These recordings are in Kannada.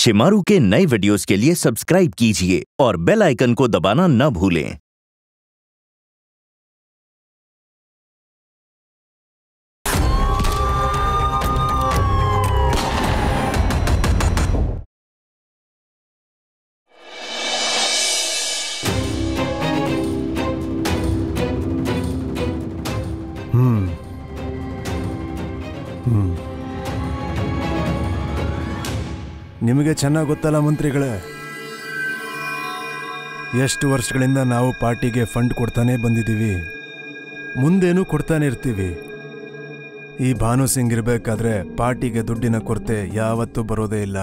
शिमारू के नए वीडियोस के लिए सब्सक्राइब कीजिए और बेल आइकन को दबाना न भूलें ಹ್ಮ್ ಹ್ಮ್ ನಿಮಗೆ ಚೆನ್ನಾಗಿ ಗೊತ್ತಲ್ಲ ಮಂತ್ರಿಗಳೇ ಎಷ್ಟು ವರ್ಷಗಳಿಂದ ನಾವು ಪಾರ್ಟಿಗೆ ಫಂಡ್ ಕೊಡ್ತಾನೆ ಬಂದಿದ್ದೀವಿ ಮುಂದೇನೂ ಕೊಡ್ತಾನೆ ಇರ್ತೀವಿ ಈ ಭಾನು ಸಿಂಗ್ ಇರಬೇಕಾದ್ರೆ ಪಾರ್ಟಿಗೆ ದುಡ್ಡಿನ ಕೊರತೆ ಯಾವತ್ತೂ ಬರೋದೇ ಇಲ್ಲ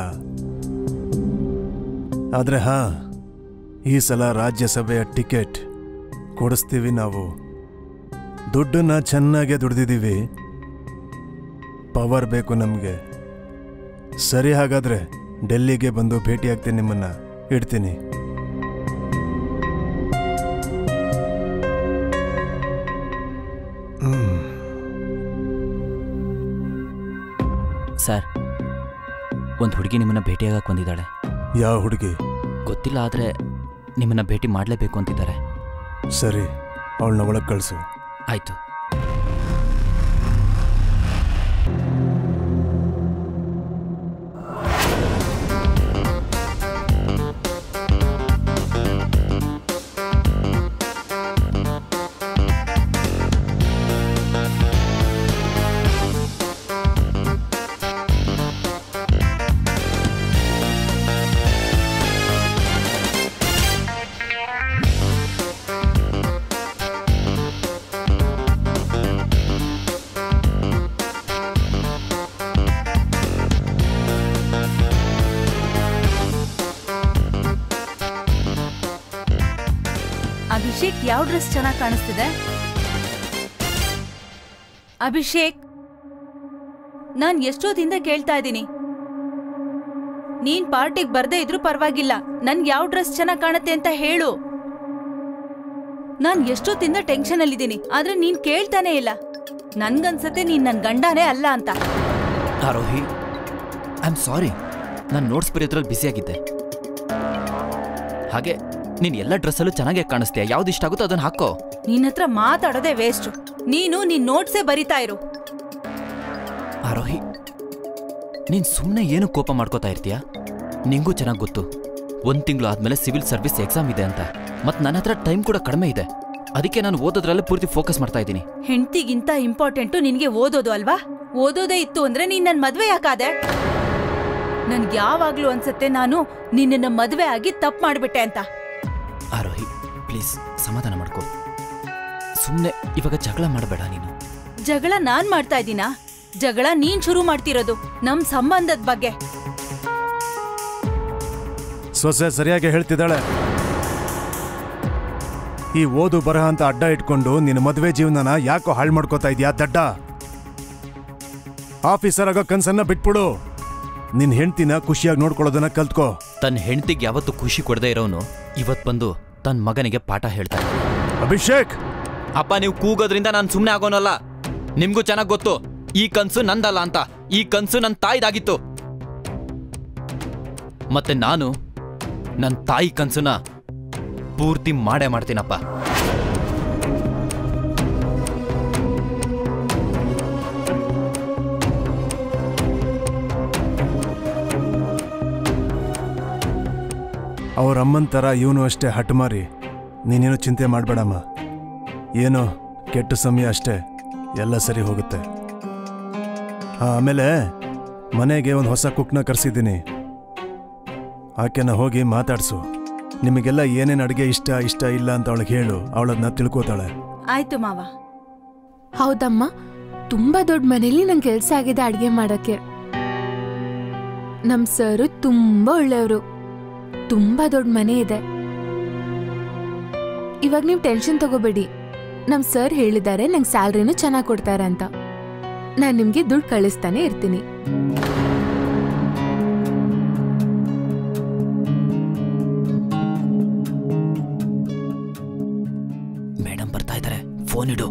ಆದರೆ ಹಾ ಈ ಸಲ ರಾಜ್ಯಸಭೆಯ ಟಿಕೆಟ್ ಕೊಡಿಸ್ತೀವಿ ನಾವು ದುಡ್ಡನ್ನ ಚೆನ್ನಾಗೇ ದುಡ್ದಿದ್ದೀವಿ ಪವರ್ ಬೇಕು ನಮಗೆ ಸರಿ ಹಾಗಾದ್ರೆ ಡೆಲ್ಲಿಗೆ ಬಂದು ಭೇಟಿಯಾಗ್ತೀನಿ ನಿಮ್ಮನ್ನ ಇಡ್ತೀನಿ ಹ್ಮ್. ಸರ್ ಒಂದು ಹುಡುಗಿ ನಿಮ್ಮನ್ನ ಭೇಟಿಯಾಗಕ್ಕೆ ಬಂದಿದ್ದಾಳೆ ಯಾವ ಹುಡುಗಿ ಗೊತ್ತಿಲ್ಲ ಆದರೆ ನಿಮ್ಮನ್ನ ಭೇಟಿ ಮಾಡಲೇಬೇಕು ಅಂತಿದ್ದಾರೆ ಸರಿ ಅವಳನ್ನ ಒಳಗೆ ಕಳಿಸು ಆಯಿತು ಅಭಿಷೇಕ್ ಯಾವ ಡ್ರೆಸ್ ಚೆನ್ನಾಗಿ ಕಾಣಿಸ್ತಿದೆ ಅಭಿಷೇಕ್ ನಾನ್ ಎಷ್ಟೊತ್ತಿಂದ ಕೇಳ್ತಾ ಇದ್ದೀನಿ ನೀನ್ ಪಾರ್ಟಿಗ್ ಬರ್ದೇ ಇದ್ರೂ ಪರವಾಗಿಲ್ಲ ನನ್ಗೆ ಯಾವ ಡ್ರೆಸ್ ಚೆನ್ನಾಗಿ ಕಾಣುತ್ತೆ ಅಂತ ಹೇಳು ನಾನ್ ಎಷ್ಟೊತ್ತಿಂದ ಟೆನ್ಷನ್ ಅಲ್ಲಿದ್ದೀನಿ ಆದ್ರೆ ನೀನ್ ಕೇಳ್ತಾನೆ ಇಲ್ಲ ನನ್ಗನ್ಸತ್ತೆ ನೀನ್ ನನ್ ಗಂಡನೇ ಅಲ್ಲ ಅಂತ ಆರೋಹಿ ಐ ಆಮ್ ಸಾರಿ ನಾನು ನೋಟ್ಸ್ ಬರೆಯೋದ್ರಲ್ಲಿ ಬ್ಯುಸಿಯಾಗಿದ್ದೆ ಹಾಗೆ ನೀನು ಎಲ್ಲ ಡ್ರೆಸ್ಸಲ್ಲೂ ಚೆನ್ನಾಗೇ ಕಾಣಿಸ್ತೀಯ ಯಾವ್ದು ಇಷ್ಟ ಆಗುತ್ತೋ ಅದನ್ನು ಹಾಕೋ ನಿನ್ನ ಹತ್ರ ಮಾತಾಡೋದೇ ವೇಸ್ಟ್ ನೀನು ನಿನ್ ನೋಟ್ಸೇ ಬರಿತಾ ಇರು ಆರೋಹಿ ನೀನು ಸುಮ್ಮನೆ ಏನು ಕೋಪ ಮಾಡ್ಕೋತಾ ಇರ್ತೀಯ ನಿಂಗೂ ಚೆನ್ನಾಗಿ ಗೊತ್ತು ಒಂದು ತಿಂಗಳು ಆದಮೇಲೆ ಸಿವಿಲ್ ಸರ್ವಿಸ್ ಎಕ್ಸಾಮ್ ಇದೆ ಅಂತ ಮತ್ತು ನನ್ನ ಹತ್ರ ಟೈಮ್ ಕೂಡ ಕಡಿಮೆ ಇದೆ ಅದಕ್ಕೆ ನಾನು ಓದೋದ್ರಲ್ಲೇ ಪೂರ್ತಿ ಫೋಕಸ್ ಮಾಡ್ತಾ ಇದ್ದೀನಿ ಹೆಂಡ್ತಿಗಿಂತ ಇಂಪಾರ್ಟೆಂಟು ನಿನ್ಗೆ ಓದೋದು ಅಲ್ವಾ ಓದೋದೇ ಇತ್ತು ಅಂದ್ರೆ ನೀನ್ ನನ್ ಮದ್ವೆ ಯಾಕಾದೆ ನನ್ಗೆ ಯಾವಾಗ್ಲೂ ಅನ್ಸತ್ತೆ ನಾನು ನಿನ್ನನ್ನ ಮದ್ವೆ ಆಗಿ ತಪ್ಪು ಮಾಡ್ಬಿಟ್ಟೆ ಅಂತ ಆರೋಹಿ ಪ್ಲೀಸ್ ಸಮಾಧಾನ ಮಾಡ್ಕೋ ಸುಮ್ಮನೆ ಇವಾಗ ಜಗಳ ಮಾಡಬೇಡ ನೀನು ಜಗಳ ನಾನ್ ಮಾಡ್ತಾ ಇದ್ದೀನಾ ಜಗಳ ನೀನ್ ಶುರು ಮಾಡ್ತಿರೋದು ನಮ್ ಸಂಬಂಧದ ಬಗ್ಗೆ ಸೊಸೆ ಸರಿಯಾಗಿ ಹೇಳ್ತಿದ್ದಾಳೆ ಈ ಓದು ಬರಹ ಅಂತ ಅಡ್ಡ ಇಟ್ಕೊಂಡು ನಿನ್ನ ಮದುವೆ ಜೀವನನ ಯಾಕೋ ಹಾಳು ಮಾಡ್ಕೋತಾ ಇದೀಯಾ ದಡ್ಡ ಆಫೀಸರ್ ಆಗೋ ಕನ್ಸನ್ನ ಬಿಟ್ಬಿಡು ನಿನ್ ಹೆಂಡ್ತಿನ ಖುಷಿಯಾಗಿ ನೋಡ್ಕೊಳ್ಳೋದನ್ನ ಕಲ್ತ್ಕೋ ತನ್ನ ಹೆಂಡತಿಗೆ ಯಾವತ್ತೂ ಖುಷಿ ಕೊಡದೇ ಇರೋನು ಇವತ್ತು ಬಂದು ತನ್ನ ಮಗನಿಗೆ ಪಾಠ ಹೇಳ್ತಾನೆ ಅಭಿಷೇಕ್ ಅಪ್ಪ ನೀವು ಕೂಗೋದ್ರಿಂದ ನಾನು ಸುಮ್ಮನೆ ಆಗೋನಲ್ಲ ನಿಮ್ಗೂ ಚೆನ್ನಾಗಿ ಗೊತ್ತು ಈ ಕನ್ಸು ನಂದಲ್ಲ ಅಂತ ಈ ಕನ್ಸು ನನ್ನ ತಾಯಿದಾಗಿತ್ತು ಮತ್ತೆ ನಾನು ನನ್ನ ತಾಯಿ ಕನ್ಸನ್ನ ಪೂರ್ತಿ ಮಾಡೇ ಮಾಡ್ತೀನಪ್ಪ ಅವ್ರ ಅಮ್ಮನ ಥರ ಇವನು ಅಷ್ಟೇ ಹಠಮಾರಿ ನೀನೇನು ಚಿಂತೆ ಮಾಡಬೇಡಮ್ಮ ಏನೋ ಕೆಟ್ಟ ಸಮಯ ಅಷ್ಟೇ ಎಲ್ಲ ಸರಿ ಹೋಗುತ್ತೆ ಆ, ಆಮೇಲೆ ಮನೆಗೆ ಒಂದು ಹೊಸ ಕುಕ್ನ ಕರೆಸಿದ್ದೀನಿ ಆಕೆನ ಹೋಗಿ ಮಾತಾಡ್ಸು ನಿಮಗೆಲ್ಲ ಏನೇನು ಅಡುಗೆ ಇಷ್ಟ ಇಷ್ಟ ಇಲ್ಲ ಅಂತ ಅವಳಿಗೆ ಹೇಳು ಅವಳದನ್ನ ತಿಳ್ಕೋತಾಳೆ ಆಯ್ತು ಮಾವ ಹೌದಮ್ಮ ತುಂಬಾ ದೊಡ್ಡ ಮನೇಲಿ ನಂಗೆ ಕೆಲಸ ಆಗಿದೆ ಅಡ್ಗೆ ಮಾಡಕ್ಕೆ ನಮ್ ಸರು ತುಂಬಾ ಒಳ್ಳೆಯವರು ತುಂಬಾ ದೊಡ್ಡ ಮನೆ ಇದೆ ಇವಾಗ ನೀವು ಟೆನ್ಷನ್ ತಗೋಬೇಡಿ ನಮ್ ಸರ್ ಹೇಳಿದ್ದಾರೆ ನಂಗೆ ಸ್ಯಾಲ್ರಿನೂ ಚೆನ್ನಾಗಿ ಕೊಡ್ತಾರೆ ಅಂತ ನಾನ್ ನಿಮ್ಗೆ ದುಡ್ಡು ಕಳಿಸ್ತಾನೆ ಇರ್ತೀನಿ ಮೇಡಮ್ ಬರ್ತಾ ಇದ್ದಾರೆ ಫೋನ್ ಇಡು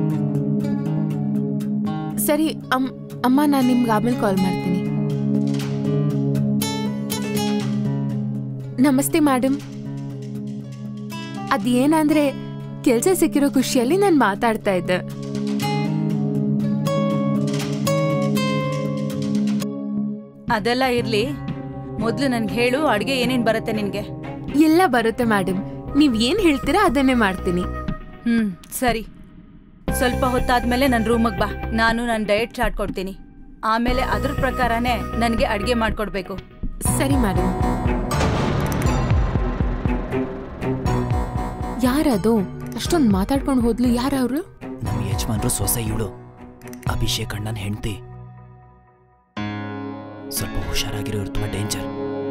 ಸರಿ ಅಮ್ ಅಮ್ಮ ನಾನು ನಿಮ್ಗೆ ಆಮೇಲೆ ಕಾಲ್ ಮಾಡ್ತೀನಿ ನಮಸ್ತೆ ಮೇಡಮ್ ಅದೇನಂದ್ರೆ ಕೆಲ್ಸ ಸಿಕ್ಕಿರೋ ಖುಷಿಯಲ್ಲಿ ನಾನು ಮಾತಾಡ್ತಾ ಇದ್ದೆ ಅದೆಲ್ಲ ಇರ್ಲಿ ಮೊದ್ಲು ನನ್ಗೆ ಹೇಳು ಅಡ್ಗೆ ಏನೇನ್ ಬರುತ್ತೆ ನಿನ್ಗೆ ಎಲ್ಲ ಬರುತ್ತೆ ಮೇಡಮ್ ನೀವ್ ಏನ್ ಹೇಳ್ತೀರಾ ಅದನ್ನೇ ಮಾಡ್ತೀನಿ ಹ್ಮ್ ಸರಿ ಸ್ವಲ್ಪ ಹೊತ್ತಾದ್ಮೇಲೆ ನನ್ನ ರೂಮಿಗೆ ಬಾ ನಾನು ನನ್ನ ಡಯಟ್ ಚಾರ್ಟ್ ಕೊಡ್ತೀನಿ ಆಮೇಲೆ ಅದ್ರ ಪ್ರಕಾರನೇ ನನಗೆ ಅಡ್ಗೆ ಮಾಡ್ಕೊಡ್ಬೇಕು ಸರಿ ಮೇಡಮ್ ಯಾರದು ಅಷ್ಟೊಂದು ಮಾತಾಡ್ಕೊಂಡು ಹೋದ್ಲು ಯಾರವ್ರು ನಮ್ಮ ಯಜಮಾನ್ರು ಸೊಸೆ ಇವಳು ಅಭಿಷೇಕ್ ಅಣ್ಣನ ಹೆಂಡತಿ ಸ್ವಲ್ಪ ಹುಷಾರಾಗಿರೋ ಇವ್ರು ತುಂಬ ಡೇಂಜರ್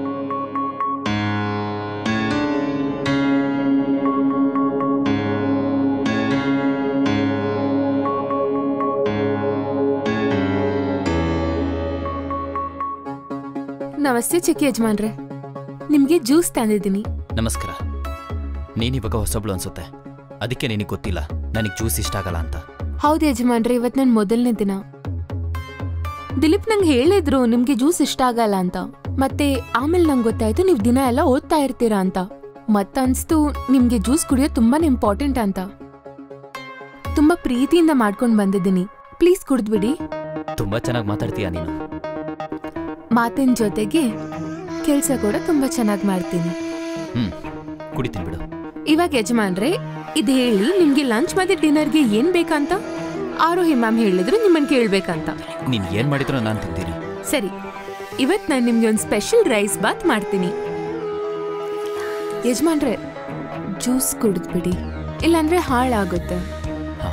ನಮಸ್ತೆ ಚಿಕ್ಕ ಯಜಮಾನ್ರೆ ನಿಮ್ಗೆ ಜ್ಯೂಸ್ ತಂದಿದ್ದೀನಿ ನಮಸ್ಕಾರ ನೀನಿವಾಗ ಹೊಸಬ್ಳು ಅನ್ಸುತ್ತೆ ಅದಕ್ಕೆ ನಿನಗೆ ಗೊತ್ತಿಲ್ಲ ನನಗೆ ಜ್ಯೂಸ್ ಇಷ್ಟ ಆಗಲ್ಲ ಅಂತ ಹೌದು ಯಜಮಾನ್ರೆ ಇವತ್ ನನ್ ಮೊದಲನೇ ದಿನ ದಿಲೀಪ್ ನಂಗೆ ಹೇಳಿದ್ರು ನಿಮ್ಗೆ ಜ್ಯೂಸ್ ಇಷ್ಟ ಆಗಲ್ಲ ಅಂತ ಮತ್ತೆ ಆಮೇಲೆ ನಂಗೆ ಗೊತ್ತಾಯ್ತು ನೀವು ದಿನ ಎಲ್ಲ ಓದ್ತಾ ಇರ್ತೀರಾ ಅಂತ ಮತ್ತನ್ಸ್ತು ನಿಮ್ಗೆ ಜ್ಯೂಸ್ ಕುಡಿಯೋದು ತುಂಬಾನೇ ಇಂಪಾರ್ಟೆಂಟ್ ಅಂತ ತುಂಬಾ ಪ್ರೀತಿಯಿಂದ ಮಾಡ್ಕೊಂಡು ಬಂದಿದ್ದೀನಿ ಪ್ಲೀಸ್ ಕುಡಿದ್ಬಿಡಿ ತುಂಬ ಚೆನ್ನಾಗಿ ಮಾತಾಡ್ತೀಯ ನೀನು ಮಾತಿನ ಜೊತೆಗೆ ಕೆಲ್ಸ ಕೂಡ ತುಂಬಾ ಚೆನ್ನಾಗಿ ಮಾಡ್ತೀನಿ ಹ್ಮ್ ಕುಡಿತೀನಿ ಬಿಡು ಇವಾಗ ಯಜಮಾನ್ರೆ ಇದು ಹೇಳಿ ನಿಮ್ಗೆ ಲಂಚ್ ಮತ್ತೆ ಡಿನ್ನರ್ಗೆ ಏನ್ ಬೇಕಂತ ಆರೋಹಿ ಮ್ಯಾಮ್ ಹೇಳಿದ್ರು ನಿಮ್ಮನ್ ಕೇಳ್ಬೇಕಂತ ನೀನು ಏನು ಮಾಡಿದ್ರು ನಾನು ತಿಂತೀನಿ ಸರಿ ಇವತ್ ನಾನು ನಿಮ್ಗೆ ಒಂದು ಸ್ಪೆಷಲ್ ರೈಸ್ ಬಾತ್ ಮಾಡ್ತೀನಿ ಯಜಮಾನ್ರೆ ಜ್ಯೂಸ್ ಕುಡಿದ್ಬಿಡಿ ಇಲ್ಲಾಂದ್ರೆ ಹಾಳಾಗುತ್ತೆ ಹಾಂ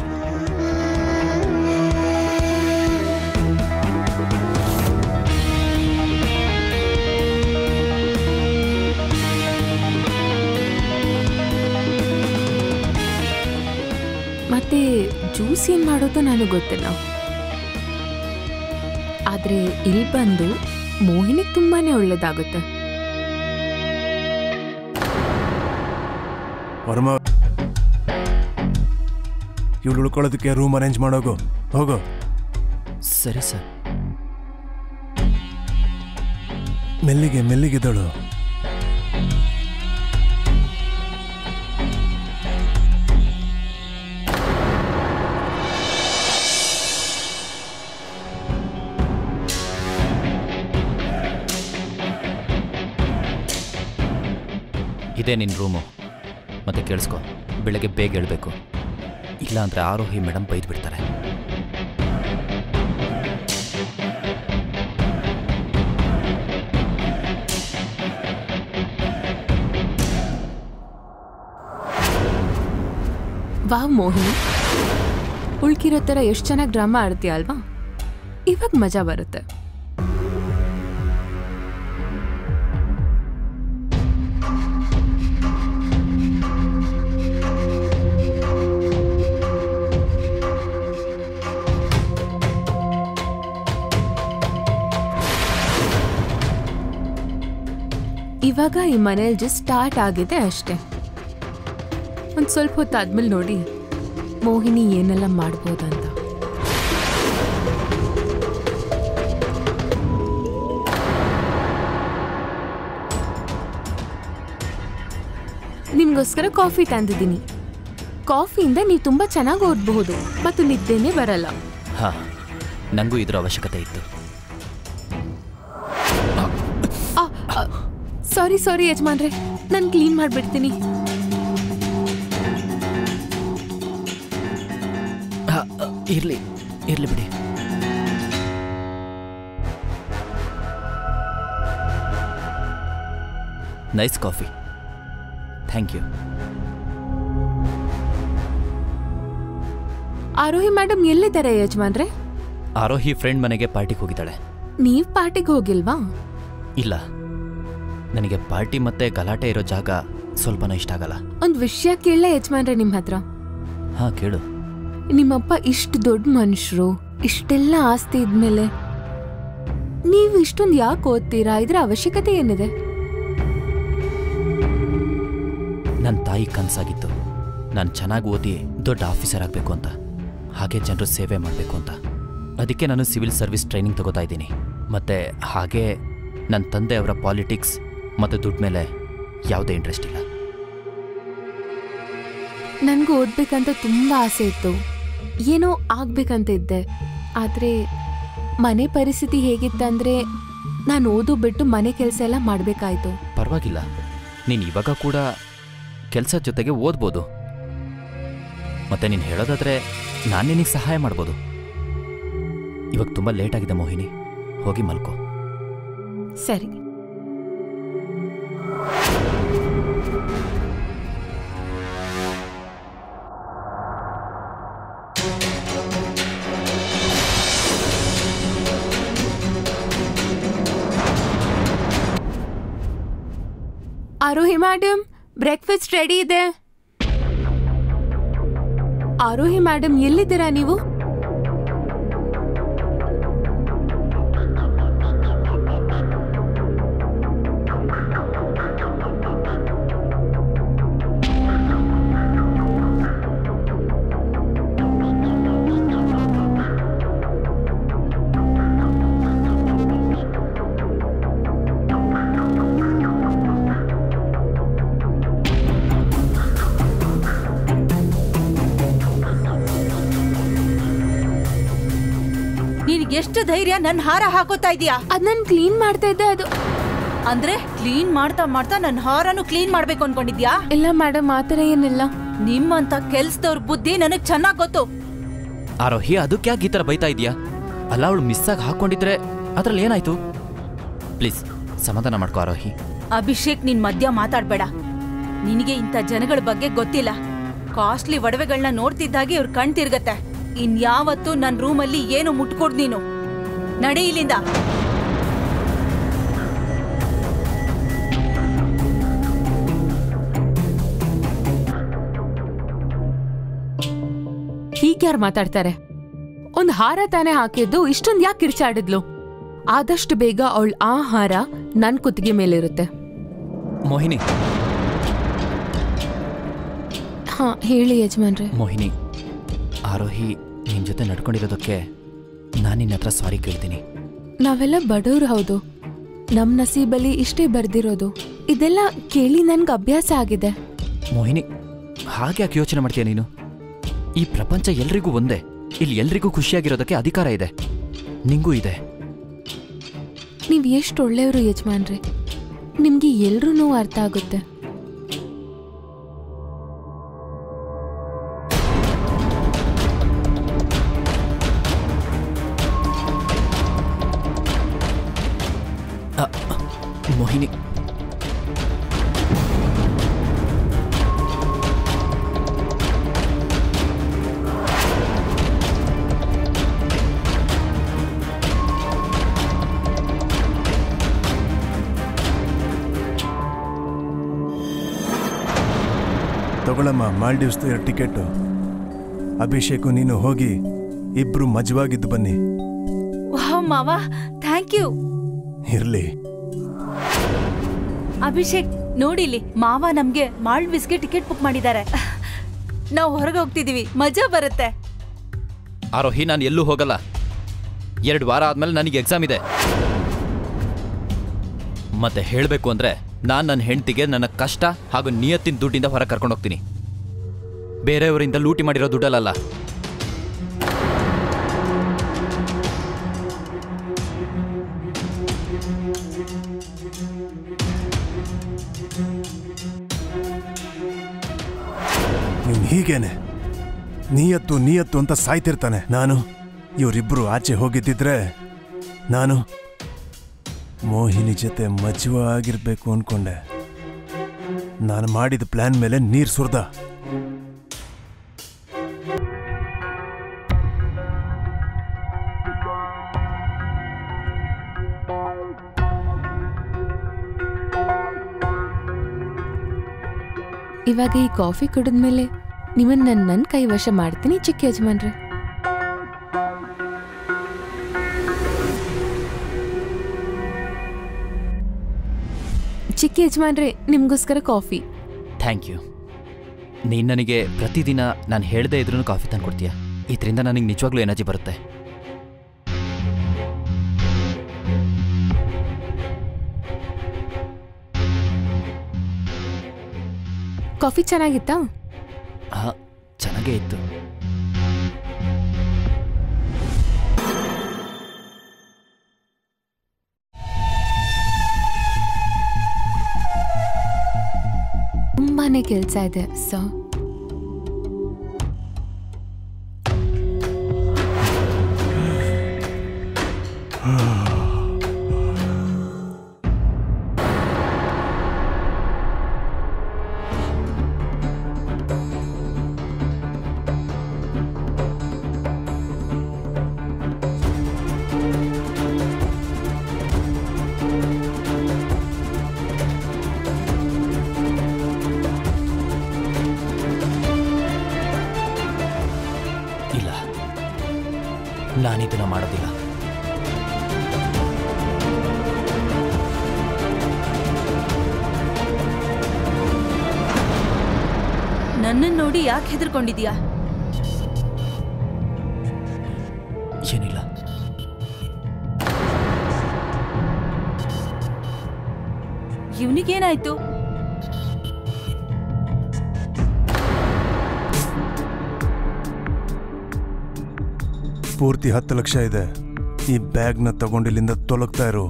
ಮತ್ತೆ ಜ್ಯೂಸ್ ಏನ್ ಮಾಡೋದು ನನಗೆ ಗೊತ್ತಿಲ್ಲ ಆದ್ರೆ ಇಲ್ಲಿ ಬಂದು ಮೋಹಿನಿಗೆ ತುಂಬಾನೇ ಒಳ್ಳೇದಾಗುತ್ತೆ ವರ್ಮ ಇವಳು ಉಳ್ಕೊಳ್ಳೋದಕ್ಕೆ ರೂಮ್ ಅರೇಂಜ್ ಮಾಡೋಗು ಹೋಗು ಸರಿ ಸರ್ ಮೆಲ್ಲಿಗೆ ಮೆಲ್ಲಿಗಿದ್ದಳು ಇದೇ ನಿನ್ನ ರೂಮು ಮತ್ತೆ ಕೇಳಿಸ್ಕೊ ಬೆಳಗ್ಗೆ ಬೇಗ ಹೇಳ್ಬೇಕು ಇಲ್ಲಾಂದ್ರೆ ಆರೋಹಿ ಮೇಡಮ್ ಬೈದು ಬಿಡ್ತಾರೆ ವಾವ್ ಮೋಹಿನಿ ಉಳ್ಕಿರೋ ಥರ ಎಷ್ಟು ಚೆನ್ನಾಗಿ ಡ್ರಾಮಾ ಆಡ್ತೀಯ ಅಲ್ವಾ ಇವಾಗ ಮಜಾ ಬರುತ್ತೆ ಇವಾಗ ಈ ಮನೇಲಿ ಜಸ್ಟ್ ಸ್ಟಾರ್ಟ್ ಆಗಿದೆ ಅಷ್ಟೇ ಒಂದು ಸ್ವಲ್ಪ ಹೊತ್ತಾದ್ಮೇಲೆ ನೋಡಿ ಮೋಹಿನಿ ಏನೆಲ್ಲ ಮಾಡ್ಬೋದಂತ ನಿಮ್ಗೋಸ್ಕರ ಕಾಫಿ ತಂದಿದ್ದೀನಿ ಕಾಫಿಯಿಂದ ನೀವು ತುಂಬಾ ಚೆನ್ನಾಗಿ ಓದಬಹುದು ಮತ್ತು ನಿದ್ದೆನೇ ಬರಲ್ಲ ಹಾಂ ನನಗೂ ಇದ್ರ ಅವಶ್ಯಕತೆ ಇತ್ತು ಸಾರಿ ಸಾರಿ ಯಜಮಾನ್ರೆ ನಾನು ಕ್ಲೀನ್ ಮಾಡಿಬಿಡ್ತೀನಿ ಇರಲಿ ಇರಲಿ ಬಿಡಿ nice coffee thank you Aarohi madam ಎಲ್ಲಿದ್ದಾರೆ ಯಜಮಾನ್ರೆ ಆರೋಹಿ ಫ್ರೆಂಡ್ ಮನೆಗೆ ಪಾರ್ಟಿಗೆ ಹೋಗಿದ್ದಾಳೆ ನೀವ್ ಪಾರ್ಟಿಗೆ ಹೋಗಿಲ್ವಾ ಇಲ್ಲ ನನಗೆ ಪಾರ್ಟಿ ಮತ್ತೆ ಗಲಾಟೆ ಇರೋ ಜಾಗ ಸ್ವಲ್ಪನೂ ಇಷ್ಟ ಆಗಲ್ಲ ಒಂದ್ ವಿಷಯ ಕೇಳ ಯಜಮಾನ್ರೆ ನಿಮ್ ಹತ್ರ ಹಾಂ ಕೇಳು ನಿಮ್ಮಪ್ಪ ಇಷ್ಟು ದೊಡ್ಡ ಮನುಷ್ಯರು ಇಷ್ಟೆಲ್ಲ ಆಸ್ತಿ ಇದ್ಮೇಲೆ ನೀವು ಇಷ್ಟೊಂದು ಯಾಕೆ ಓದ್ತೀರಾ ಇದ್ರ ಅವಶ್ಯಕತೆ ಏನಿದೆ ನನ್ನ ತಾಯಿ ಕನಸಾಗಿತ್ತು ನಾನು ಚೆನ್ನಾಗಿ ಓದಿ ದೊಡ್ಡ ಆಫೀಸರ್ ಆಗಬೇಕು ಅಂತ ಹಾಗೆ ಜನರು ಸೇವೆ ಮಾಡಬೇಕು ಅಂತ ಅದಕ್ಕೆ ನಾನು ಸಿವಿಲ್ ಸರ್ವಿಸ್ ಟ್ರೈನಿಂಗ್ ತಗೋತಾ ಇದ್ದೀನಿ ಮತ್ತು ಹಾಗೆ ನನ್ನ ತಂದೆ ಅವರ ಪಾಲಿಟಿಕ್ಸ್ ಮತ್ತು ದುಡ್ಡು ಮೇಲೆ ಯಾವುದೇ ಇಂಟ್ರೆಸ್ಟ್ ಇಲ್ಲ ನನಗೂ ಓದ್ಬೇಕಂತ ತುಂಬ ಆಸೆ ಇತ್ತು ಏನೋ ಆಗ್ಬೇಕಂತ ಇದ್ದೆ ಆದರೆ ಮನೆ ಪರಿಸ್ಥಿತಿ ಹೇಗಿತ್ತಂದ್ರೆ ನಾನು ಓದು ಬಿಟ್ಟು ಮನೆ ಕೆಲಸ ಎಲ್ಲ ಮಾಡಬೇಕಾಯ್ತು ಪರವಾಗಿಲ್ಲ ನೀನು ಇವಾಗ ಕೂಡ ಕೆಲಸದ ಜೊತೆಗೆ ಓದ್ಬೋದು ಮತ್ತೆ ನೀನು ಹೇಳೋದಾದ್ರೆ ನಾನು ನಿನಗೆ ಸಹಾಯ ಮಾಡ್ಬೋದು ಇವಾಗ ತುಂಬ ಲೇಟ್ ಆಗಿದೆ ಮೋಹಿನಿ ಹೋಗಿ ಮಲ್ಕೋ ಸರಿ ಆರೋಹಿ ಮೇಡಮ್ ಬ್ರೇಕ್ಫಾಸ್ಟ್ ರೆಡಿ ಇದೆ ಆರೋಹಿ ಮೇಡಮ್ ಎಲ್ಲಿದ್ದೀರಾ ನೀವು ನಿನ್ಗೆಷ್ಟು ಧೈರ್ಯ ನನ್ ಹಾರ ಹಾಕೋತಾ ಇದೀಯಾ ಅದ್ ನಾನು ಕ್ಲೀನ್ ಮಾಡ್ತಾ ಇದ್ದೆ ಅದು ಅಂದ್ರೆ ಕ್ಲೀನ್ ಮಾಡ್ತಾ ಮಾಡ್ತಾ ನನ್ ಹಾರನು ಕ್ಲೀನ್ ಮಾಡ್ಬೇಕು ಅನ್ಕೊಂಡಿದ್ಯಾ ಇಲ್ಲ ಮೇಡಮ್ ಆ ಥರ ಏನಿಲ್ಲ ನಿಮ್ಮಂತ ಕೆಲ್ಸದವ್ರ ಬುದ್ಧಿ ನನಗ್ ಚೆನ್ನಾಗ್ ಗೊತ್ತು ಆರೋಹಿ ಅದಕ್ಕೆ ಯಾಕೆ ಈ ಥರ ಬೈತಾ ಇದೆಯಾ ಅಲ್ಲ ಅವಳು ಮಿಸ್ ಆಗಿ ಹಾಕೊಂಡಿದ್ರೆ ಅದ್ರಲ್ಲಿ ಏನಾಯ್ತು ಪ್ಲೀಸ್ ಸಮಾಧಾನ ಮಾಡ್ಕೋ ಆರೋಹಿ ಅಭಿಷೇಕ್ ನಿನ್ ಮಧ್ಯ ಮಾತಾಡ್ಬೇಡ ನಿನಗೆ ಇಂಥ ಜನಗಳ ಬಗ್ಗೆ ಗೊತ್ತಿಲ್ಲ ಕಾಸ್ಟ್ಲಿ ಒಡವೆಗಳನ್ನ ನೋಡ್ತಿದ್ದಾಗೆ ಇವ್ರ ಕಣ್ ತಿರ್ಗತ್ತೆ ಇನ್ಯಾವತ್ತೂ ನನ್ ರೂಮಲ್ಲಿ ಏನು ಮುಟ್ಕೊಡ್ ನೀನು ನಡೆ ಇಲ್ಲಿಂದ ಹೀಗ್ಯಾರು ಮಾತಾಡ್ತಾರೆ ಒಂದ್ ಹಾರ ತಾನೇ ಹಾಕಿದ್ದು ಇಷ್ಟೊಂದ್ ಯಾಕೆ ಕಿರ್ಚಾಡಿದ್ಲು ಆದಷ್ಟು ಬೇಗ ಅವಳ ಆ ಹಾರ ನನ್ ಕುತ್ತಿಗೆ ಮೇಲಿರುತ್ತೆ ಮೋಹಿನಿ ಹಾ ಹೇಳಿ ಯಜಮಾನ್ರೆ ಮೋಹಿನಿ ಆರೋಹಿ ನಿನ್ನ ಜೊತೆ ನಡ್ಕೊಂಡಿರೋದಕ್ಕೆ ನಾನು ನಿನ್ನ ಹತ್ರ ಸಾರಿ ಕೇಳ್ತೀನಿ ನಾವೆಲ್ಲ ಬಡವ್ರು ಹೌದು ನಮ್ ನಸೀಬಲ್ಲಿ ಇಷ್ಟೇ ಬರ್ದಿರೋದು ಇದೆಲ್ಲ ಕೇಳಿ ನನ್ಗೆ ಅಭ್ಯಾಸ ಆಗಿದೆ ಮೋಹಿನಿ ಹಾಗೆ ಯಾಕೆ ಯೋಚನೆ ಮಾಡ್ತೀಯ ನೀನು ಈ ಪ್ರಪಂಚ ಎಲ್ರಿಗೂ ಒಂದೇ ಇಲ್ಲಿ ಎಲ್ರಿಗೂ ಖುಷಿಯಾಗಿರೋದಕ್ಕೆ ಅಧಿಕಾರ ಇದೆ ನಿಂಗೂ ಇದೆ ನೀವ್ ಎಷ್ಟು ಒಳ್ಳೆಯವರು ಯಜಮಾನ್ರೆ ನಿಮ್ಗೆ ಎಲ್ರೂ ನೋವು ಅರ್ಥ ಆಗುತ್ತೆ ಅ, ಮೋಹಿನಿ ತಗೊಳಮ್ಮ ಮಾಲ್ಡೀವ್ಸ್ದು ಎರಡು ಟಿಕೆಟು ಅಭಿಷೇಕು ನೀನು ಹೋಗಿ ಇಬ್ರು ಮಜವಾಗಿದ್ದು ಬನ್ನಿ ವಾವ್ ಮಾವ ಥ್ಯಾಂಕ್ ಯು ಇರ್ಲಿ ಅಭಿಷೇಕ್ ನೋಡಿಲಿ ಮಾವ ನಮ್ಗೆ ಮಾಲ್ಡೀವ್ಸ್ಗೆ ಟಿಕೆಟ್ ಬುಕ್ ಮಾಡಿದ್ದಾರೆ ನಾವು ಹೊರಗೆ ಹೋಗ್ತಿದೀವಿ ಮಜಾ ಬರುತ್ತೆ ಆರೋಹಿ ನಾನು ಎಲ್ಲೂ ಹೋಗಲ್ಲ ಎರಡು ವಾರ ಆದ್ಮೇಲೆ ನನಗೆ ಎಕ್ಸಾಮ್ ಇದೆ ಮತ್ತೆ ಹೇಳಬೇಕು ಅಂದ್ರೆ ನಾನು ನನ್ನ ಹೆಂಡತಿಗೆ ನನ್ನ ಕಷ್ಟ ಹಾಗೂ ನಿಯತ್ತಿನ ದುಡ್ಡಿಂದ ಹೊರ ಕರ್ಕೊಂಡು ಹೋಗ್ತೀನಿ ಬೇರೆಯವರಿಂದ ಲೂಟಿ ಮಾಡಿರೋ ದುಡ್ಡಲ್ಲ ನೀನ್ ಹೀಗೇನೆ ನೀಯತ್ತು ನೀಯತ್ತು ಅಂತ ಸಾಯ್ತಿರ್ತಾನೆ ನಾನು ಇವರಿಬ್ರು ಆಚೆ ಹೋಗಿದ್ದಿದ್ರೆ ನಾನು ಮೋಹಿನಿ ಜೊತೆ ಮಜುವ ಆಗಿರ್ಬೇಕು ಅನ್ಕೊಂಡೆ ನಾನು ಮಾಡಿದ ಪ್ಲಾನ್ ಮೇಲೆ ನೀರ್ ಸುರ್ದ ಇವಾಗ ಈ ಕಾಫಿ ಕುಡಿದ್ಮೇಲೆ ನಿಮ್ಮನ್ನ ನಾನು ನನ್ನ ಕೈ ವಶ ಮಾಡ್ತೀನಿ ಚಿಕ್ಕ ಯಜಮಾನ್ರೆ ಚಿಕ್ಕ ಯಜಮಾನ್ರೆ ನಿಮ್ಗೋಸ್ಕರ ಕಾಫಿ ಥ್ಯಾಂಕ್ ಯು ನೀನು ನನಗೆ ಪ್ರತಿದಿನ ನಾನು ಹೇಳದೇ ಇದ್ರೂ ಕಾಫಿ ತಂದು ಕೊಡ್ತೀಯ ಇದರಿಂದ ನನಗೆ ನಿಜವಾಗ್ಲೂ ಎನರ್ಜಿ ಬರುತ್ತೆ ಕಾಫಿ ಚೆನ್ನಾಗಿತ್ತಾ ಹಾ ಚೆನ್ನಾಗೇ ಇತ್ತು ತುಂಬಾನೇ ಕೆಲಸ ಇದೆ ಸೊ ಇಲ್ಲ ನಾನಿದನ್ನ ಮಾಡೋದಿಲ್ಲ ನನ್ನನ್ನು ನೋಡಿ ಯಾಕೆ ಹೆದರ್ಕೊಂಡಿದ್ಯಾ ಏನಿಲ್ಲ ಇವನಿಗೇನಾಯ್ತು ಪೂರ್ತಿ ಹತ್ತು ಲಕ್ಷ ಇದೆ ಈ ಬ್ಯಾಗ್ನ ತಗೊಂಡಿಲ್ಲಿಂದ ತೊಲಗ್ತಾ ಇರು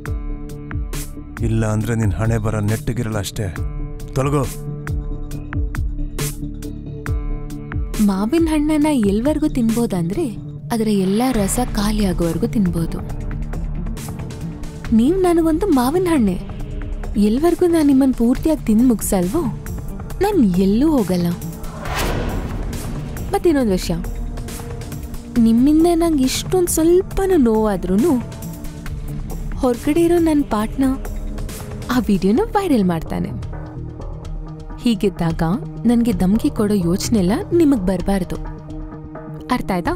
ಇಲ್ಲ ಅಂದ್ರೆ ನಿನ್ ಹಣೆ ಬರ ನೆಟ್ಟಗಿರಲ್ಲ ಅಷ್ಟೇ ತೊಲಗೋ ಮಾವಿನ ಹಣ್ಣನ್ನ ಎಲ್ವರೆಗೂ ತಿನ್ಬೋದಂದ್ರೆ ಅದರ ಎಲ್ಲ ರಸ ಖಾಲಿ ಆಗೋವರೆಗೂ ತಿನ್ಬೋದು ನೀವು ನನಗೊಂದು ಮಾವಿನ ಹಣ್ಣೆ ಎಲ್ವರೆಗೂ ನಾನು ನಿಮ್ಮನ್ನು ಪೂರ್ತಿಯಾಗಿ ತಿಂದು ಮುಗಿಸಲ್ವೋ ನಾನು ಎಲ್ಲೂ ಹೋಗಲ್ಲ ಮತ್ತಿನ್ನೊಂದು ವಿಷಯ ನಿಮ್ಮಿಂದ ನಂಗೆ ಇಷ್ಟೊಂದು ಸ್ವಲ್ಪನೂ ನೋವಾದ್ರೂ ಹೊರಗಡೆ ಇರೋ ನನ್ನ ಪಾಟ್ನ ಆ ವಿಡಿಯೋನ ವೈರಲ್ ಮಾಡ್ತಾನೆ ಹೀಗಿದ್ದಾಗ ನನಗೆ ಧಮ್ಕಿ ಕೊಡೋ ಯೋಚನೆ ಎಲ್ಲ ನಿಮಗೆ ಬರಬಾರ್ದು ಅರ್ಥ ಆಯ್ತಾ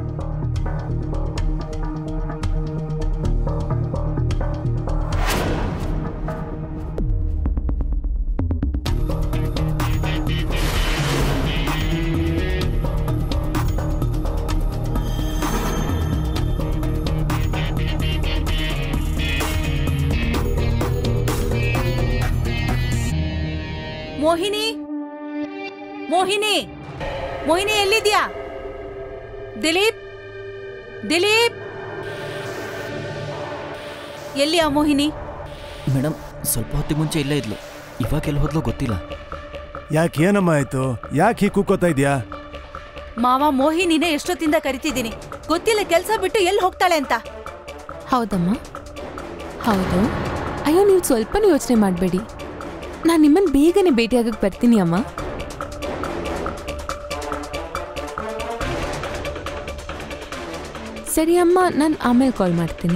ಮೋಹಿನಿ ಮೋಹಿನಿ ಮೋಹಿನಿ ಎಲ್ಲಿದ್ಯಾ ದಿಲೀಪ್ ದಿಲೀಪ್ ಎಲ್ಲಿ ಆ ಮೋಹಿನಿ ಮೇಡಮ್ ಸ್ವಲ್ಪ ಹೊತ್ತಿಗೆ ಮುಂಚೆ ಇಲ್ಲೇ ಇದ್ಲು ಇವಾಗ ಎಲ್ಲಿ ಹೋದ್ಲೋ ಗೊತ್ತಿಲ್ಲ ಯಾಕೆ ಏನಮ್ಮ ಆಯ್ತು ಯಾಕೆ ಹೀಗೆ ಕೂಕೋತಾ ಇದೆಯಾ ಮಾವ ಮೋಹಿನಿನೇ ಎಷ್ಟೊತ್ತಿಂದ ಕರಿತಿದ್ದೀನಿ ಗೊತ್ತಿಲ್ಲ ಕೆಲಸ ಬಿಟ್ಟು ಎಲ್ಲಿ ಹೋಗ್ತಾಳೆ ಅಂತ ಹೌದಮ್ಮ ಹೌದು ಅಯ್ಯೋ ನೀವು ಸ್ವಲ್ಪನೂ ಯೋಚನೆ ಮಾಡಬೇಡಿ ನಾನು ನಿಮ್ಮನ್ನು ಬೇಗನೆ ಭೇಟಿಯಾಗಕ್ಕೆ ಬರ್ತೀನಿ ಅಮ್ಮ ಸರಿ ಅಮ್ಮ ನಾನು ಆಮೇಲೆ ಕಾಲ್ ಮಾಡ್ತೀನಿ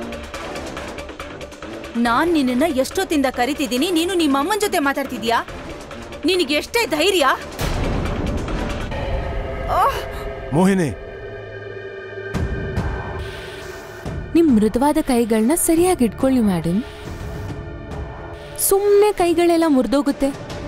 ನಾನ್ ನಿನ್ನನ್ನ ಎಷ್ಟೊತ್ತಿಂದ ಕರಿತಿದ್ದೀನಿ ನೀನು ನಿಮ್ಮ ಅಮ್ಮನ ಜೊತೆ ಮಾತಾಡ್ತಿದ್ಯಾ ನಿನಗೆ ಎಷ್ಟೇ ಧೈರ್ಯ ಮೋಹಿನಿ ನಿಮ್ಮ ಮೃದುವಾದ ಕೈಗಳನ್ನ ಸರಿಯಾಗಿ ಇಟ್ಕೊಳ್ಳಿ ಮೇಡಮ್ ಸುಮ್ಮನೆ ಕೈಗಳೆಲ್ಲ ಮುರಿದೋಗುತ್ತೆ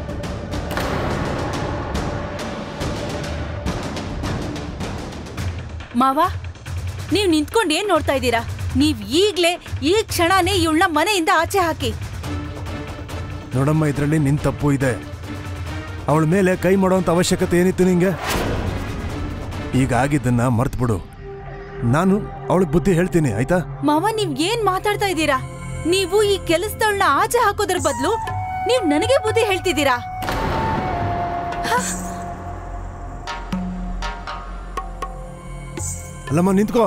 ಮಾವ ನೀವ್ ನಿಂತ್ಕೊಂಡು ಏನ್ ನೋಡ್ತಾ ಇದ್ದೀರಾ ನೀವ್ ಈಗ್ಲೇ ಈ ಕ್ಷಣನೇ ಇವಳನ್ನ ಮನೆಯಿಂದ ಆಚೆ ಹಾಕಿ ನೋಡಮ್ಮ ಇದರಲ್ಲಿ ನಿನ್ ತಪ್ಪು ಇದೆ ಅವಳ ಮೇಲೆ ಕೈ ಮಾಡೋಂಥ ಅವಶ್ಯಕತೆ ಏನಿತ್ತು ನಿಂಗೆ ಈಗ ಆಗಿದ್ದನ್ನ ಮರ್ತು ಬಿಡು ನಾನು ಅವಳಿಗೆ ಬುದ್ಧಿ ಹೇಳ್ತೀನಿ ಆಯ್ತಾ ಮಾವ ನೀವ್ ಏನ್ ಮಾತಾಡ್ತಾ ಇದ್ದೀರಾ ನೀವು ಈ ಕೆಲಸದವಳನ್ನ ಆಚೆ ಹಾಕೋದ್ರ ಬದಲು ನೀವ್ ನನಗೆ ಬುದ್ಧಿ ಹೇಳ್ತಿದ್ದೀರಾ ಅಲ್ಲಮ್ಮ ನಿಂತ್ಕೋ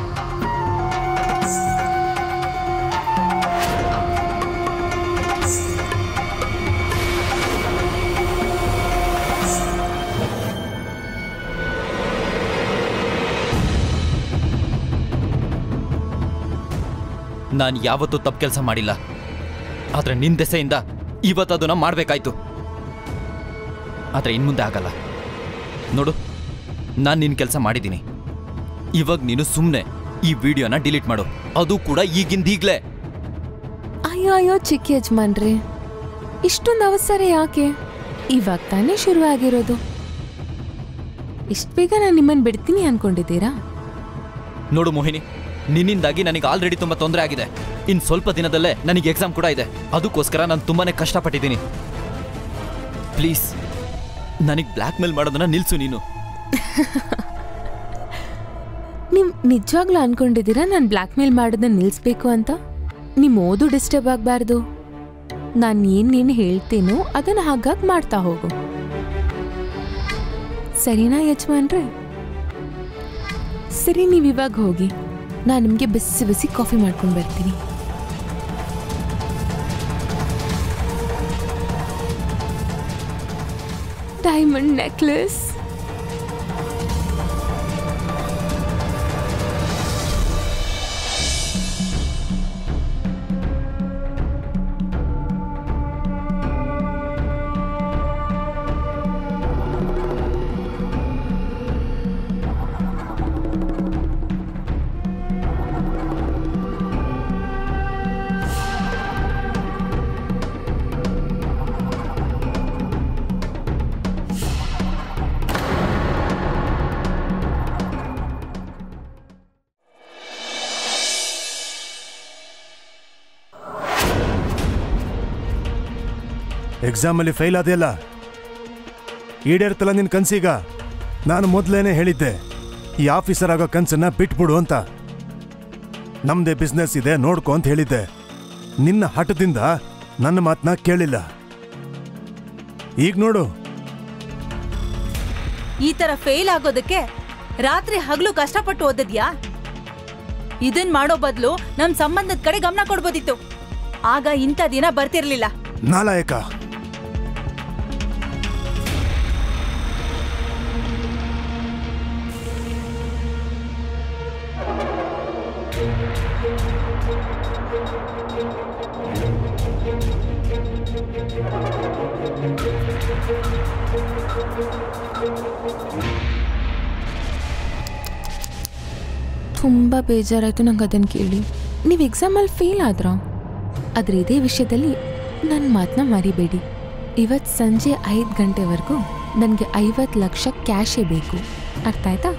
ನಾನು ಯಾವತ್ತೂ ತಪ್ಪು ಕೆಲಸ ಮಾಡಿಲ್ಲ ಆದ್ರೆ ನಿನ್ ದೆಸೆಯಿಂದ ಇವತ್ತು ಅದನ್ನ ಮಾಡಬೇಕಾಯ್ತು ಆದ್ರೆ ಇನ್ಮುಂದೆ ಆಗಲ್ಲ ನೋಡು ನಾನು ನಿನ್ನ ಕೆಲಸ ಮಾಡಿದ್ದೀನಿ ಇವಾಗ ನೀನು ಸುಮ್ಮನೆ ಈ ವಿಡಿಯೋನ ಡಿಲೀಟ್ ಮಾಡು ಅದು ಕೂಡ ಈಗಿಂದೀಗ್ಲೇ ಅಯ್ಯೋ ಅಯ್ಯೋ ಚಿಕ್ಕ ಯಜಮಾನ್ರಿ ಇಷ್ಟೊಂದು ಅವಸರ ಯಾಕೆ ಇವಾಗ ತಾನೇ ಶುರು ಆಗಿರೋದು ಇಷ್ಟು ಬೇಗ ನಾನು ನಿಮ್ಮನ್ನು ಬಿಡ್ತೀನಿ ಅನ್ಕೊಂಡಿದ್ದೀರಾ ನೋಡು ಮೋಹಿನಿ ನಿನ್ನಿಂದಾಗಿ ನನಗೆ ಆಲ್ರೆಡಿ ತುಂಬಾ ತೊಂದರೆ ಆಗಿದೆ ಇನ್ ಸ್ವಲ್ಪ ದಿನದಲ್ಲೇ ನನಗೆ ಎಕ್ಸಾಮ್ ಕೂಡ ಇದೆ ಅದಕ್ಕೋಸ್ಕರ ನಾನು ತುಂಬಾನೇ ಕಷ್ಟಪಟ್ಟಿದ್ದೀನಿ ಪ್ಲೀಸ್ ನನಗೆ ಬ್ಲ್ಯಾಕ್ ಮೇಲ್ ಮಾಡೋದನ್ನ ನಿಲ್ಸು ನೀನು ನೀವು ನಿಜವಾಗ್ಲೂ ಅನ್ಕೊಂಡಿದ್ದೀರಾ ನಾನು ಬ್ಲ್ಯಾಕ್ ಮೇಲ್ ಮಾಡೋದನ್ನ ನಿಲ್ಲಿಸ್ಬೇಕು ಅಂತ ನಿಮ್ಮ ಓದು ಡಿಸ್ಟರ್ಬ್ ಆಗಬಾರ್ದು ನಾನು ಏನೇನು ಹೇಳ್ತೀನೋ ಅದನ್ನು ಹಾಗಾಗಿ ಮಾಡ್ತಾ ಹೋಗು ಸರಿನಾ ಯಜಮಾನ್ರೆ ಸರಿ ನೀವು ಇವಾಗ ಹೋಗಿ ನಾನು ನಿಮಗೆ ಬಿಸಿ ಬಿಸಿ ಕಾಫಿ ಮಾಡ್ಕೊಂಡು ಬರ್ತೀನಿ ಡೈಮಂಡ್ ನೆಕ್ಲೆಸ್ ಎಕ್ಸಾಮಲ್ಲಿ ಫೇಲ್ ಆದೆಯಲ್ಲ ಈಡೇರ್ತಲ್ಲ ನಿನ್ನ ಕನ್ಸೀಗ ನಾನು ಮೊದಲೇನೆ ಹೇಳಿದ್ದೆ ಈ ಆಫೀಸರ್ ಆಗೋ ಕನ್ಸನ್ನ ಬಿಟ್ಬಿಡು ಅಂತ ನಮ್ದೇ ಬಿಸ್ನೆಸ್ ಇದೆ ನೋಡ್ಕೊ ಅಂತ ಹೇಳಿದ್ದೆ ನಿನ್ನ ಹಠದಿಂದ ನನ್ನ ಮಾತನ್ನ ಕೇಳಿಲ್ಲ ಈಗ ನೋಡು ಈ ತರ ಫೇಲ್ ಆಗೋದಕ್ಕೆ ರಾತ್ರಿ ಹಗಲು ಕಷ್ಟಪಟ್ಟು ಓದದ್ಯಾ ಇದನ್ ಮಾಡೋ ಬದಲು ನಮ್ ಸಂಬಂಧದ ಕಡೆ ಗಮನ ಕೊಡ್ಬೋದಿತ್ತು ಆಗ ಇಂಥ ದಿನ ಬರ್ತಿರ್ಲಿಲ್ಲ ನಾಲಾಯಕ ತುಂಬ ಬೇಜಾರಾಯಿತು ನಂಗೆ ಅದನ್ನು ಕೇಳಿ ನೀವು ಎಕ್ಸಾಮಲ್ಲಿ ಫೇಲ್ ಆದ್ರ ಆದರೆ ಇದೇ ವಿಷಯದಲ್ಲಿ ನನ್ನ ಮಾತನ್ನ ಮರಿಬೇಡಿ ಇವತ್ತು ಸಂಜೆ ಐದು ಗಂಟೆವರೆಗೂ ನನಗೆ ಐವತ್ತು ಲಕ್ಷ ಕ್ಯಾಶೇ ಬೇಕು ಅರ್ಥ ಆಯ್ತಾ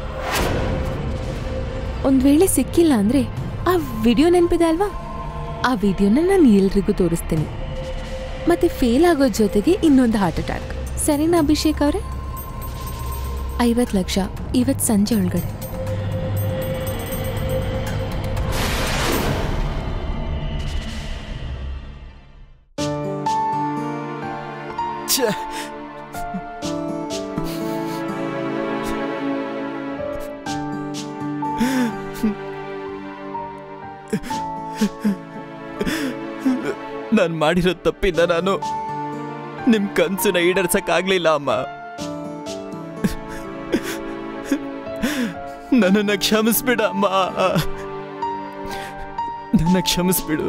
ಒಂದು ವೇಳೆ ಸಿಕ್ಕಿಲ್ಲ ಅಂದರೆ ಆ ವಿಡಿಯೋ ನೆನಪಿದೆ ಅಲ್ವಾ ಆ ವಿಡಿಯೋನ ನಾನು ಎಲ್ರಿಗೂ ತೋರಿಸ್ತೀನಿ ಮತ್ತು ಫೇಲ್ ಆಗೋ ಜೊತೆಗೆ ಇನ್ನೊಂದು ಹಾರ್ಟ್ ಅಟ್ಯಾಕ್ ಸರಿನಾ ಅಭಿಷೇಕ್ ಅವರೇ ಐವತ್ತು ಲಕ್ಷ ಇವತ್ತು ಸಂಜೆ ಒಳಗಡೆ ಛೆ! ನಾನು ಮಾಡಿರೋ ತಪ್ಪಿಂದ ನಾನು ನಿಮ್ ಕನ್ಸನ್ನ ಈಡೇರ್ಸಕ್ಕಾಗ್ಲಿಲ್ಲ ಅಮ್ಮ ನನ್ನನ್ನ ಕ್ಷಮಿಸ್ಬಿಡ ಅಮ್ಮ ನನ್ನ ಕ್ಷಮಿಸ್ಬಿಡು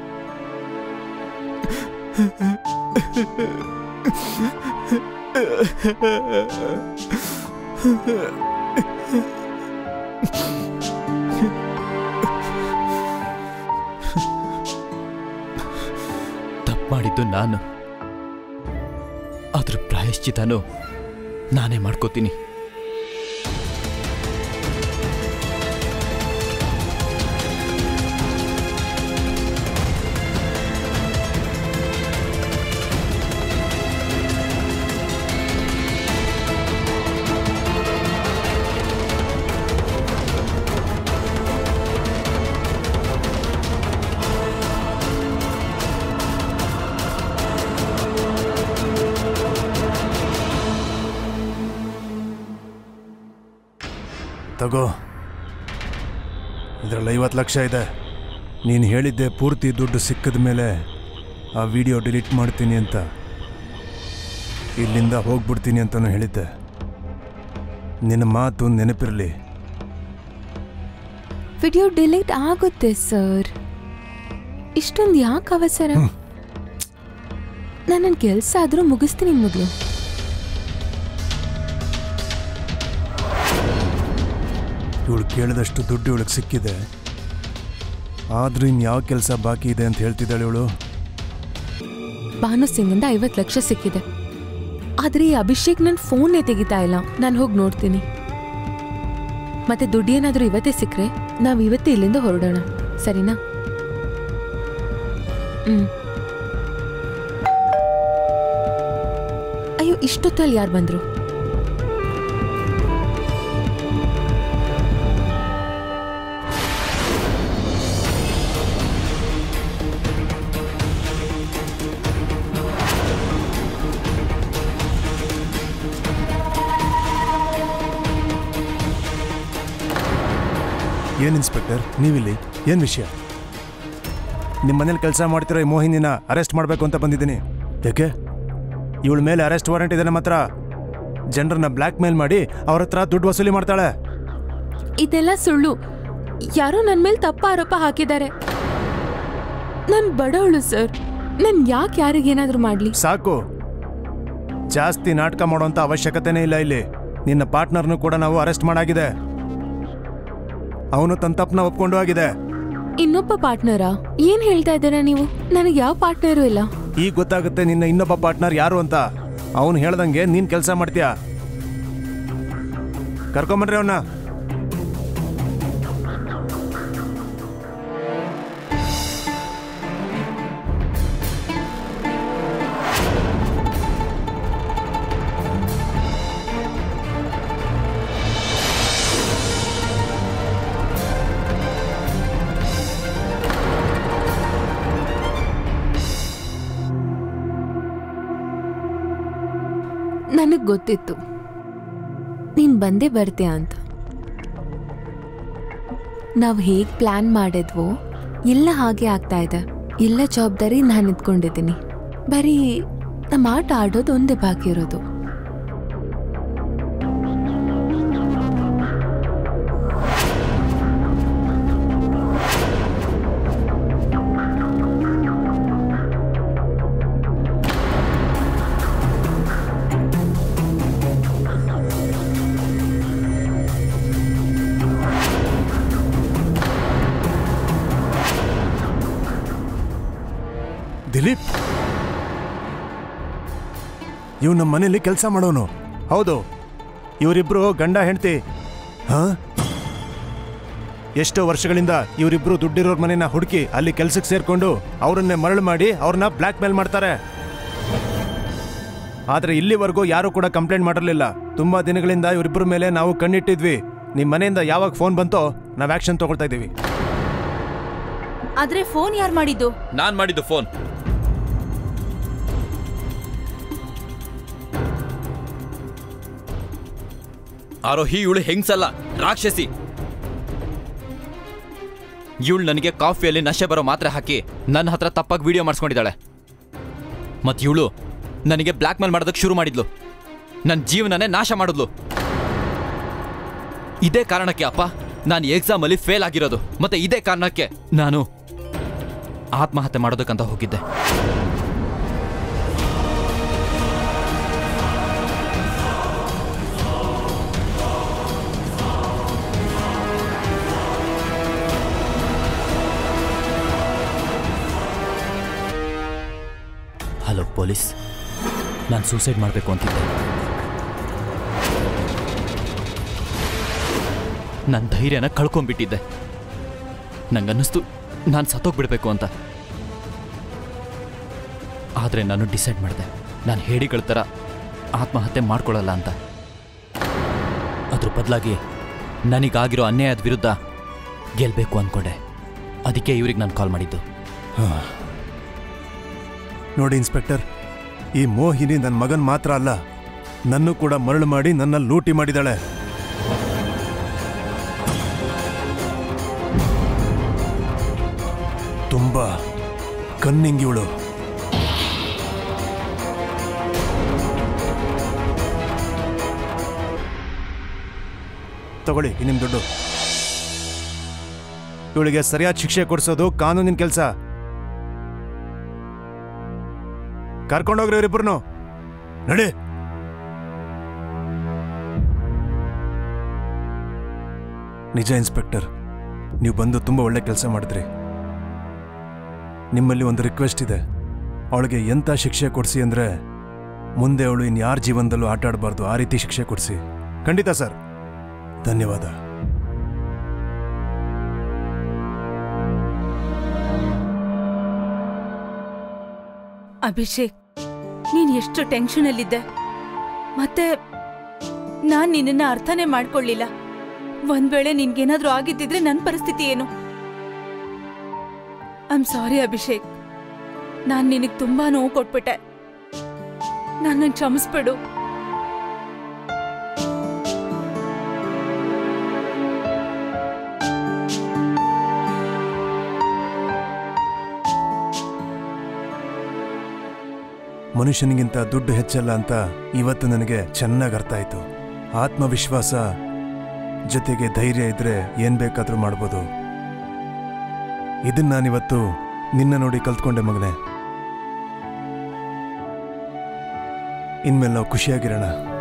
ತಪ್ಪು ಮಾಡಿದ್ದು ನಾನು ಅದ್ರ ಪ್ರಾಯಶ್ಚಿತನೂ ನಾನೇ ಮಾಡ್ಕೋತೀನಿ ತಗೋ ಇದರಲ್ಲಿ ಐವತ್ತು ಲಕ್ಷ ಇದೆ ನೀನು ಹೇಳಿದ್ದೆ ಪೂರ್ತಿ ದುಡ್ಡು ಸಿಕ್ಕಿದ ಮೇಲೆ ಆ ವಿಡಿಯೋ ಡಿಲೀಟ್ ಮಾಡ್ತೀನಿ ಅಂತ ಇಲ್ಲಿಂದ ಹೋಗ್ಬಿಡ್ತೀನಿ ಅಂತಲೂ ಹೇಳಿದ್ದೆ ನಿನ್ನ ಮಾತು ನೆನಪಿರಲಿ ವಿಡಿಯೋ ಡಿಲೀಟ್ ಆಗುತ್ತೆ ಸರ್ ಇಷ್ಟೊಂದು ಯಾಕೆ ಅವಸರ ನಾನು ನನ್ನ ಕೆಲಸ ಆದರೂ ಮುಗಿಸ್ತೀನಿ ಮೊದಲು ಇವಳು ಕೇಳಿದಷ್ಟು ದುಡ್ಡು ಇವಳಿಗೆ ಸಿಕ್ಕಿದೆ ಆದ್ರೂ ಇನ್ಯಾವ ಕೆಲಸ ಬಾಕಿ ಇದೆ ಅಂತ ಹೇಳ್ತಿದ್ದಾಳೆ ಇವಳು ಭಾನು ಸಿಂಗಿಂದ ಐವತ್ತು ಲಕ್ಷ ಸಿಕ್ಕಿದೆ ಆದರೆ ಈ ಅಭಿಷೇಕ್ ನನ್ನ ಫೋನ್ನೇ ತೆಗಿತಾ ಇಲ್ಲ ನಾನು ಹೋಗಿ ನೋಡ್ತೀನಿ ಮತ್ತೆ ದುಡ್ಡು ಏನಾದರೂ ಇವತ್ತೇ ಸಿಕ್ಕರೆ ನಾವು ಇವತ್ತೇ ಇಲ್ಲಿಂದ ಹೊರಡೋಣ ಸರಿನಾ ಹ್ಞೂ ಅಯ್ಯೋ ಇಷ್ಟೊತ್ತಲ್ಲಿ ಯಾರು ಬಂದ್ರು ಏನ್ ಇನ್ಸ್ಪೆಕ್ಟರ್ ನೀವಿಲ್ಲಿ ಏನ್ ವಿಷಯ ನಿಮ್ಮ ಮನೇಲಿ ಕೆಲಸ ಮಾಡ್ತಿರೋ ಈ ಮೋಹಿನಿನ ಅರೆಸ್ಟ್ ಮಾಡಬೇಕು ಅಂತ ಬಂದಿದ್ದೀನಿ ಯಾಕೆ ಇವಳ ಮೇಲೆ ಅರೆಸ್ಟ್ ವಾರೆಂಟ್ ಇದೆ ನಮ್ಮ ಹತ್ರ ಜನರನ್ನ ಬ್ಲ್ಯಾಕ್ ಮೇಲ್ ಮಾಡಿ ಅವ್ರ ಹತ್ರ ದುಡ್ಡು ವಸೂಲಿ ಮಾಡ್ತಾಳೆ ಇದೆಲ್ಲ ಸುಳ್ಳು ಯಾರೋ ನನ್ನ ಮೇಲೆ ತಪ್ಪ ಆರೋಪ ಹಾಕಿದ್ದಾರೆ ನಾನು ಬಡವಳು ಸರ್ ನಾನು ಯಾಕೆ ಯಾರಿಗೇನಾದ್ರೂ ಮಾಡಲಿ ಸಾಕು ಜಾಸ್ತಿ ನಾಟಕ ಮಾಡೋಂಥ ಅವಶ್ಯಕತೆನೇ ಇಲ್ಲ ಇಲ್ಲಿ ನಿನ್ನ ಪಾರ್ಟ್ನರ್ನು ಕೂಡ ನಾವು ಅರೆಸ್ಟ್ ಮಾಡಾಗಿದೆ ಅವನು ತನ್ನ ತಪ್ಪನ್ನ ಒಪ್ಕೊಂಡು ಆಗಿದೆ ಇನ್ನೊಬ್ಬ ಪಾರ್ಟ್ನರಾ ಏನ್ ಹೇಳ್ತಾ ಇದ್ದೀರಾ ನೀವು ನನಗೆ ಯಾವ ಪಾರ್ಟ್ನರು ಇಲ್ಲ ಈಗ ಗೊತ್ತಾಗುತ್ತೆ ನಿನ್ನ ಇನ್ನೊಬ್ಬ ಪಾರ್ಟ್ನರ್ ಯಾರು ಅಂತ ಅವನು ಹೇಳ್ದಂಗೆ ನೀನ್ ಕೆಲಸ ಮಾಡ್ತೀಯ ಕರ್ಕೊಂಬನ್ರಿ ಅವನ್ನ ನನಗೆ ಗೊತ್ತಿತ್ತು ನೀನ್ ಬಂದೇ ಬರ್ತೀಯ ಅಂತ ನಾವು ಹೇಗ್ ಪ್ಲಾನ್ ಮಾಡಿದ್ವೋ ಎಲ್ಲ ಹಾಗೆ ಆಗ್ತಾ ಇದೆ ಎಲ್ಲ ಜವಾಬ್ದಾರಿ ನಾನು ಇದ್ಕೊಂಡಿದ್ದೀನಿ ಬರೀ ನಮ್ಮ ಆಟ ಆಡೋದು ಒಂದೇ ಬಾಕಿ ಇರೋದು ದಿಲೀಪ್ ಇವ್ ನಮ್ಮ ಮನೇಲಿ ಕೆಲಸ ಮಾಡೋನು ಹೌದು ಇವರಿಬ್ರು ಗಂಡ ಹೆಂಡತಿ ಹಾ ಎಷ್ಟೋ ವರ್ಷಗಳಿಂದ ಇವರಿಬ್ರು ದುಡ್ಡಿರೋರ್ ಮನೆನ ಹುಡುಕಿ ಅಲ್ಲಿ ಕೆಲ್ಸಕ್ಕೆ ಸೇರ್ಕೊಂಡು ಅವರನ್ನೇ ಮರಳು ಮಾಡಿ ಅವ್ರನ್ನ ಬ್ಲ್ಯಾಕ್ ಮೇಲ್ ಮಾಡ್ತಾರೆ ಆದ್ರೆ ಇಲ್ಲಿವರೆಗೂ ಯಾರು ಕೂಡ ಕಂಪ್ಲೇಂಟ್ ಮಾಡಿರಲಿಲ್ಲ ತುಂಬಾ ದಿನಗಳಿಂದ ಇವರಿಬ್ಬರ ಮೇಲೆ ನಾವು ಕಣ್ಣಿಟ್ಟಿದ್ವಿ ನಿಮ್ಮ ಮನೆಯಿಂದ ಯಾವಾಗ ಫೋನ್ ಬಂತೋ ನಾವು ಆಕ್ಷನ್ ತಗೊಳ್ತಾ ಇದ್ದೀವಿ ಆದ್ರೆ ಫೋನ್ ಯಾರು ಮಾಡಿದ್ದು ನಾನ್ ಮಾಡಿದ್ದು ಫೋನ್ ಆರೋಹಿ ಇವಳು ಹೆಂಗ್ಸಲ್ಲ ರಾಕ್ಷಸಿ ಇವಳು ನನಗೆ ಕಾಫಿಯಲ್ಲಿ ನಶೆ ಬರೋ ಮಾತ್ರೆ ಹಾಕಿ ನನ್ನ ಹತ್ರ ತಪ್ಪಾಗಿ ವಿಡಿಯೋ ಮಾಡಿಸ್ಕೊಂಡಿದ್ದಾಳೆ ಮತ್ ಇವಳು ನನಗೆ ಬ್ಲ್ಯಾಕ್ ಮೇಲ್ ಮಾಡೋದಕ್ಕೆ ಶುರು ಮಾಡಿದ್ಲು ನನ್ನ ಜೀವನನೇ ನಾಶ ಮಾಡಿದ್ಲು ಇದೇ ಕಾರಣಕ್ಕೆ ಅಪ್ಪ ನಾನು ಎಕ್ಸಾಮಲ್ಲಿ ಫೇಲ್ ಆಗಿರೋದು ಮತ್ತೆ ಇದೇ ಕಾರಣಕ್ಕೆ ನಾನು ಆತ್ಮಹತ್ಯೆ ಮಾಡೋದಕ್ಕಂತ ಹೋಗಿದ್ದೆ ಹಲೋ ಪೊಲೀಸ್ ನಾನು ಸೂಸೈಡ್ ಮಾಡಬೇಕು ಅಂತಿದ್ದೆ ನನ್ನ ಧೈರ್ಯನ ಕಳ್ಕೊಂಡ್ಬಿಟ್ಟಿದ್ದೆ ನಂಗನ್ನಿಸ್ತು ನಾನು ಸತ್ತೋಗ್ಬಿಡ್ಬೇಕು ಅಂತ ಆದರೆ ನಾನು ಡಿಸೈಡ್ ಮಾಡಿದೆ ನಾನು ಹೇಳಿಗಳ ಥರ ಆತ್ಮಹತ್ಯೆ ಮಾಡ್ಕೊಳ್ಳಲ್ಲ ಅಂತ ಅದ್ರ ಬದಲಾಗಿ ನನಗಾಗಿರೋ ಅನ್ಯಾಯದ ವಿರುದ್ಧ ಗೆಲ್ಲಬೇಕು ಅಂದ್ಕೊಂಡೆ ಅದಕ್ಕೆ ಇವ್ರಿಗೆ ನಾನು ಕಾಲ್ ಮಾಡಿದ್ದು ನೋಡಿ ಇನ್ಸ್ಪೆಕ್ಟರ್ ಈ ಮೋಹಿನಿ ನನ್ನ ಮಗನ್ ಮಾತ್ರ ಅಲ್ಲ ನನ್ನೂ ಕೂಡ ಮರಳು ಮಾಡಿ ನನ್ನ ಲೂಟಿ ಮಾಡಿದಾಳೆ ತುಂಬಾ ಕನ್ನಿಂಗಿವಳು ತಗೊಳ್ಳಿ ಈ ನಿಮ್ ದುಡ್ಡು ಇವಳಿಗೆ ಸರಿಯಾದ ಶಿಕ್ಷೆ ಕೊಡಿಸೋದು ಕಾನೂನಿನ ಕೆಲಸ ಕರ್ಕೊಂಡೋಗ್ರಿ ಇವರಿಬ್ಬರನ್ನು ನಡಿ ನಿಜ ಇನ್ಸ್ಪೆಕ್ಟರ್ ನೀವು ಬಂದು ತುಂಬ ಒಳ್ಳೆ ಕೆಲಸ ಮಾಡಿದ್ರಿ ನಿಮ್ಮಲ್ಲಿ ಒಂದು ರಿಕ್ವೆಸ್ಟ್ ಇದೆ ಅವಳಿಗೆ ಎಂಥ ಶಿಕ್ಷೆ ಕೊಡಿಸಿ ಅಂದರೆ ಮುಂದೆ ಅವಳು ಇನ್ಯಾರ ಜೀವನದಲ್ಲೂ ಆಟ ಆಡಬಾರ್ದು ಆ ರೀತಿ ಶಿಕ್ಷೆ ಕೊಡಿಸಿ ಖಂಡಿತ ಸರ್ ಧನ್ಯವಾದ ಅಭಿಷೇಕ್ ನೀನ್ ಎಷ್ಟು ಟೆನ್ಷನ್ ಅಲ್ಲಿದ್ದೆ ಮತ್ತೆ ನಾನ್ ನಿನ್ನನ್ನ ಅರ್ಥನೇ ಮಾಡ್ಕೊಳ್ಳಿಲ್ಲ ಒಂದ್ ವೇಳೆ ನಿನ್ಗೇನಾದ್ರೂ ಆಗಿದ್ದಿದ್ರೆ ನನ್ನ ಪರಿಸ್ಥಿತಿ ಏನು ಐಮ್ ಸಾರಿ ಅಭಿಷೇಕ್ ನಾನ್ ನಿನಗ್ ತುಂಬಾ ನೋವು ಕೊಟ್ಬಿಟ್ಟೆ ನನ್ನ ಕ್ಷಮಿಸ್ಬಿಡು ಮನುಷ್ಯನಿಗಿಂತ ದುಡ್ಡು ಹೆಚ್ಚಲ್ಲ ಅಂತ ಇವತ್ತು ನನಗೆ ಚೆನ್ನಾಗಿ ಅರ್ಥ ಆಯ್ತು ಆತ್ಮವಿಶ್ವಾಸ ಜೊತೆಗೆ ಧೈರ್ಯ ಇದ್ರೆ ಏನ್ ಬೇಕಾದ್ರೂ ಮಾಡ್ಬೋದು ಇದನ್ನ ನಾನಿವತ್ತು ನಿನ್ನ ನೋಡಿ ಕಲ್ತ್ಕೊಂಡೆ ಮಗನೆ ಇನ್ಮೇಲೆ ನಾವು ಖುಷಿಯಾಗಿರೋಣ